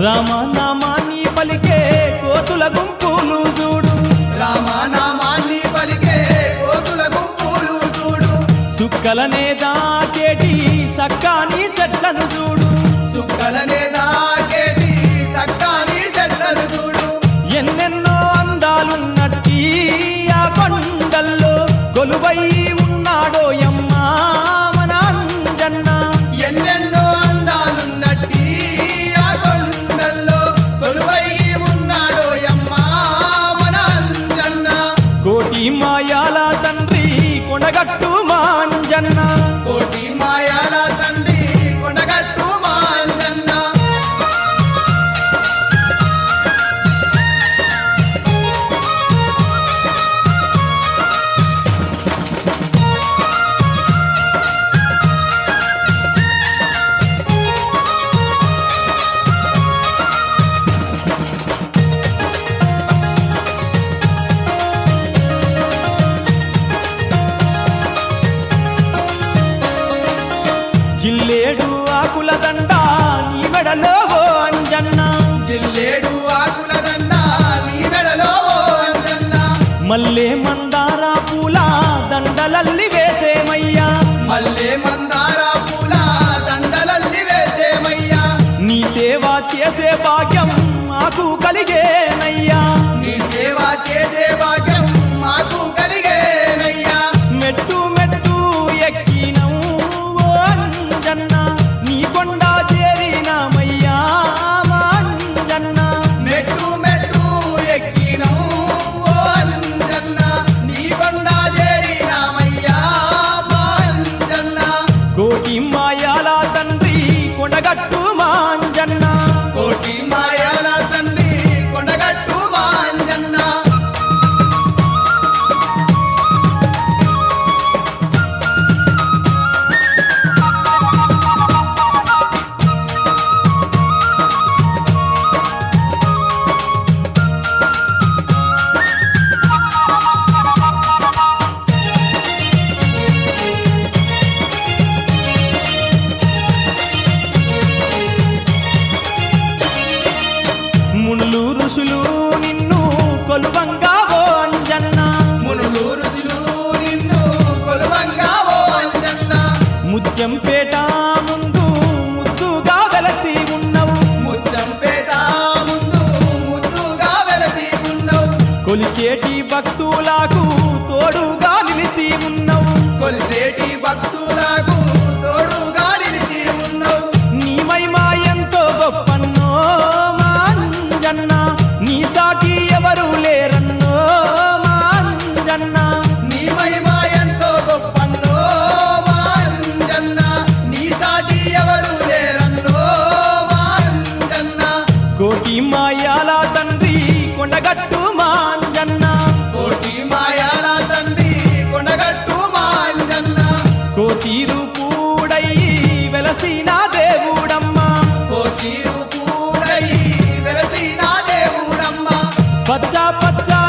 రామనామాన్ని పలికే కోతుల గుంపులు చూడు రామనామాన్ని పలికే కోతుల గుంపులు చూడు సుక్కలనే దాచేటి సక్కాని చెట్లను చూడు సుక్కలనే దాకేటి సక్కాని చెట్లను చూడు ఎన్నెన్నో అందాలున్నట్టి ఆ కొండల్లో కొలువై ఉన్నాడో యమ్మా మన అంజన్న ఎన్నెన్నో అందాలున్నట్టి ఆ కొండల్లో కొలువై ఉన్నాడో యమ్మా మన అంజన్న కోటి మాయాల తండ్రి కొనగట్టు మాంజన్న కోటి మాయాల తండ్రి కొండగట్టు మా అంజన్న జిల్లేడు ఆకుల దండ నీ మెడలో ఓ అంజన్న జిల్లేడు ఆకుల దండ నీ మెడలో ఓ అంజన్న మల్లె మందార పూల దండలల్లి వేసేమయ్యా మల్లె మందార పూల దండలల్లి వేసేమయ్యా నీ సేవ చేసే భాగ్యం మాకు కలిగేనయ్యా నీ సేవ చేసే భాగ్యం మాకు కలిగేనయ్యా మెట్టు మెట్టు ఎక్కినం ఓ అంజన్న నీ కొండ చేరినామయ్యా మా అంజన్న మెట్టు మెట్టు ఎక్కినం ఓ అంజన్న నీ కొండ చేరినామయ్యా మా అంజన్న కోటి మాయాల తండ్రి కొండగట్టు మాంజన్న కోటి మాయాల తండ్రి కొండగట్టు మా అంజన్న మునులు ఋషులు నిన్ను కొలువంగా ఓ అంజన్న మునులు ఋషులు నిన్ను కొలువంగా ఓ అంజన్న ముత్యంపేట ముందు ముద్దుగా వెలసి ఉన్నవు ముత్తంపేట ముందు ముద్దుగా వెలసి ఉన్నావు కొలిచేటి భక్తులకు తోడుగా నిలిసి ఉన్నవు కొలిసేటి భక్తులకు తోడుగా నిలిచి ఉన్నావు నీ మహిమా ఎంతో గొప్పన్నో మా అంజన్న నీ సాటి ఎవరు లేరన్నో మా అంజన్న నీ మహిమ ఎంతో గొప్పన్నో మా అంజన్న నీ సాటి ఎవరు లేరన్నో మా అంజన్న కోటి మాయాల తండ్రి కొండగట్టు మాంజన్న కోటి మాయాల తండ్రి కొండగట్టు మా అంజన్న కోటి రూపుడయ్యి వెలసిన దేవుడమ్మా కోటి రూపుడై వెలసిన దేవుడమ్మ పచ్చ పచ్చ